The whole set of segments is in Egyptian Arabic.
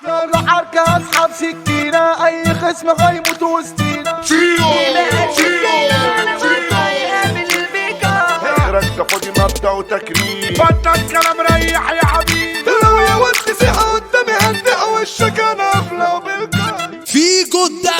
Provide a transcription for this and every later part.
العركة اسحب سكينة اي خصم هيموت وسطينا اخرك تاخدي مبدأ وتكريم بطل كلام ريح يا حبيبي لو يا ود سيحة قدامي هندق وشك انا افلو بالكاي فيكو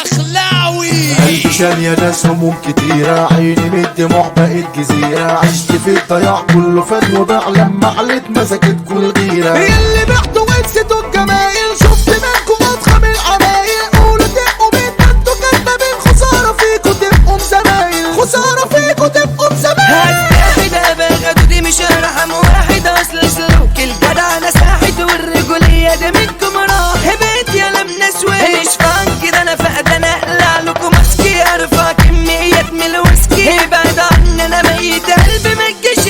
الدخلاوي عشان يا ناس هموم كتيرة عيني من الدموع بقت جزيرة عشت في الضياع كله فات وضاع لما عليت مسكت كل غيرة اللي بعته ونسيتوا الجمايل شفت منكم اضخم العمايل قولوا تبقوا مين ده انتوا كدابين خسارة فيكوا تبقوا زمايل خسارة فيكوا تبقوا زمايل واحد ابغى دي مش هرحم واحد اصل سلوك الجدع انا ساحد والرجولية ده منكم راح بيت يا لم نسوي مش فان كده انا فقد انا اقلع لكم مسكي ارفع كميات من الويسكي ابعد عني انا ميت قلبي ما تجيش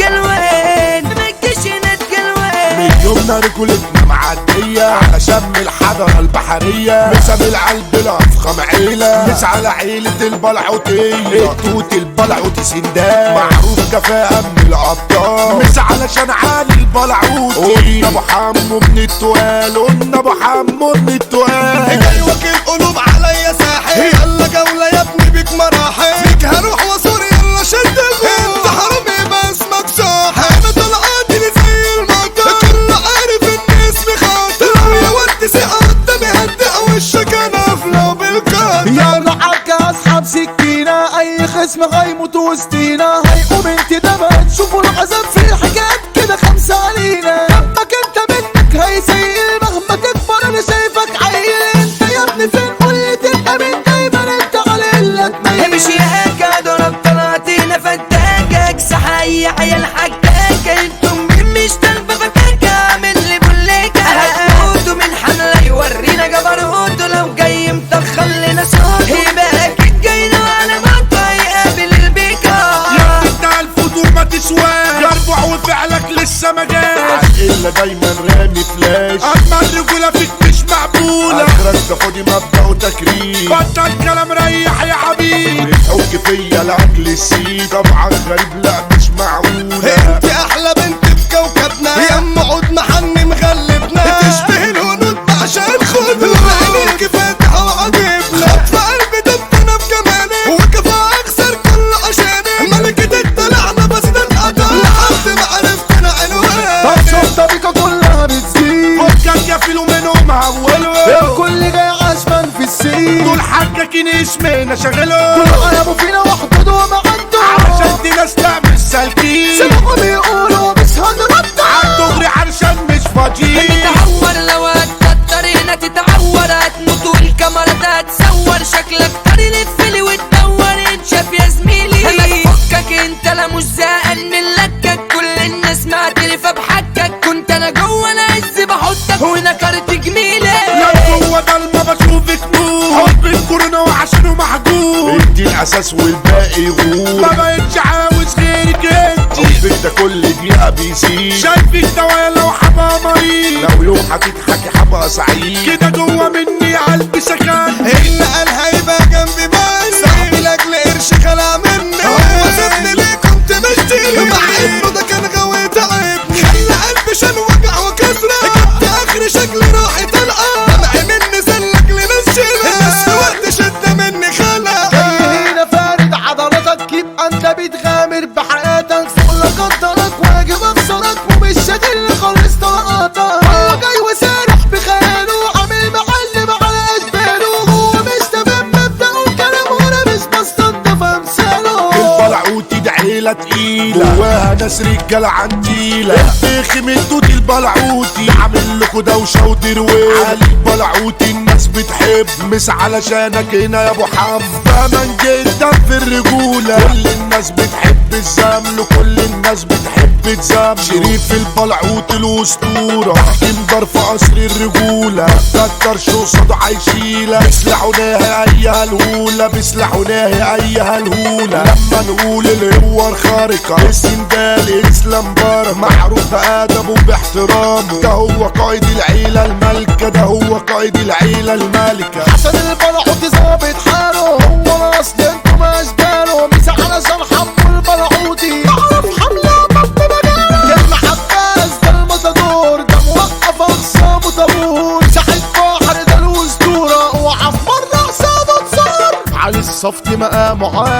نتجلوين ما تجيش نتجلوين من يومنا رجولتنا معدية على شم الحضرة البحرية مسام العلب الأفخم عيلة مش على عيلة البلعوتية التوت البلعوتي سندان معروف كفاءة من الأبطال مش علشان علي البلعوتي قلنا أبو حمو من التوال قلنا أبو حمو من التوال جاي واكل قلوب عليا ساحل يلا جولة يا ابني بيك مراحل فيك هروح وصور يلا شد انت حرامي ما اسمك صاحب انا طلعت لي زي المطر كله عارف ان اسمي خاطر لو يا ود سيحة قدامي هدق وشك انا افلو بالكار يا معاك اسحب سكينة اي خصم هيموت وسطينا هيقوم انت ده بقى تشوفوا العذاب في الحاجات كده خمسة علينا دمك انت منك هيسيل مهما تكبر انا شايفك عيل انت يا ابني فين قولي تبقى مين دايما انت على قلة ميل مش ياك ضرب طلعتينا فتاكك صحي عيال حكاك انتم مش تنفى فكاكة اعمل لي بوليكا هتموتوا من حملة يورينا جبروته لو جاي متخر لنا صوت يبقى اكيد جاي له على مقطع يقابل البيكا يا انت الفتور ما تسواش يربع وفعلك لسه ما جاش الا دايما رامي فلاش اما الرجولة فيك مش مقبولة اخرك تاخدي مبدأ وتكريم بطل كلام ريح يا حبيبي بتحك فيا لاجل السيد طبعا غريب لا مش معقولة انت احلى بنت في كوكبنا يا ام عود محني مغلبنا تشبه الهنود عشان خدنا عينيك فاتحة وعجبنا خد في قلبي دبنا بجمالك وكفى اكسر كل عشانك ملكة الدلعنا بس تنقطع لحد ما عرفتنا عنوان طب شفت بيكا كلها بتزيد فكك يا فيلو منهم هولوا الكل جاي عشمان في السين دول حاجكين اسمنا شغلوا كل ابو فينا وحدود وما عنده علشان دي ناس لا مش سالكين سمعوا بيقولوا مش هنرد عالدغري علشان مش فاضيين تتعور لو هتكتر هنا تتعور هتموت والكاميرا هتصور شكلك طري لفلي وتدور انشاف يا زميلي ما تفكك انت لا مش زهقان من لكك كل الناس معترفة بحكك كنت انا جوه العز بحطك ونكرت جميلي لو جوه ضلمة بشوفك نور حب الكورونا وعشانه محجوب انت الاساس والباقي غور ما بقتش عاوز غيرك انت حبك ده كل دقيقة بيزيد شايفك دوايا لو حبا مريض لو يوم هتضحكي حبا سعيد كده جوه مني قلبي سكن اللي قال هيبقى جنبي بس صاحبي لاجل قرش خلع مني هو سابني ليه كنت مشتري مع انه ده كان غاوي تعبني خلى قلبي شال وجع وكسرة جبت اخر شكلي راحت القى دمعي مني سلك لنشرة الناس في وقت شدة مني خلع جاي هنا فارد عضلاتك يبقى انت بتغامر بحياتك فوق لك قدرك واجب اكسرك ومش شادل خالص طلقاتك هو جاي وسارح بخياله عامل معلم على اشباله هو مش تمام مبدأه وكلامه وانا مش بستنضف امثاله البلعوتي ده عيلة تقيلة جواها ناس رجالة عنتيلة الفخ من توت البلعوتي عامل لكوا دوشة ودرويل علي البلعوتي الناس بتحب مش علشانك هنا يا ابو حم فمن جدا في الرجولة كل الناس بتحب الزمل وكل الناس بتحب تزمل شريف البلعوتي الاسطورة تحكيم دار في قصر الرجولة كتر شو صدى عايشيلة بيسلحوناها ايها الهولة بيسلحوناها ايها الهولة لما نقول الهوة الخارقة السندال اسلام بار معروف بأدبه وباحترامه ده هو قائد العيلة المالكة ده هو قائد العيلة المالكة حسن البلعوتي ظابط حاله هو الاصل انتوا ما اشباله مش علشان حمو البلعوتي معروف حمله بط مجاله كلمة حباس ده المتدور ده موقف اقسامه طابور شحن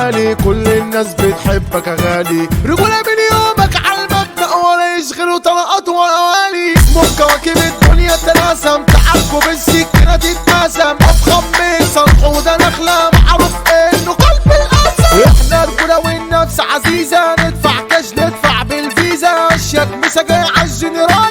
غالي كل الناس بتحبك يا غالي رجولة من يومك على المبدأ ولا يشغلوا طلقات وأوالي مكواكب الدنيا تناسم تعبوا بالسكينة تتناسم أفخم من صنحودة نخلة معروف إنه قلب الأسد إحنا رجولة والنفس عزيزة ندفع كاش ندفع بالفيزا الشك مسجل عالجنرال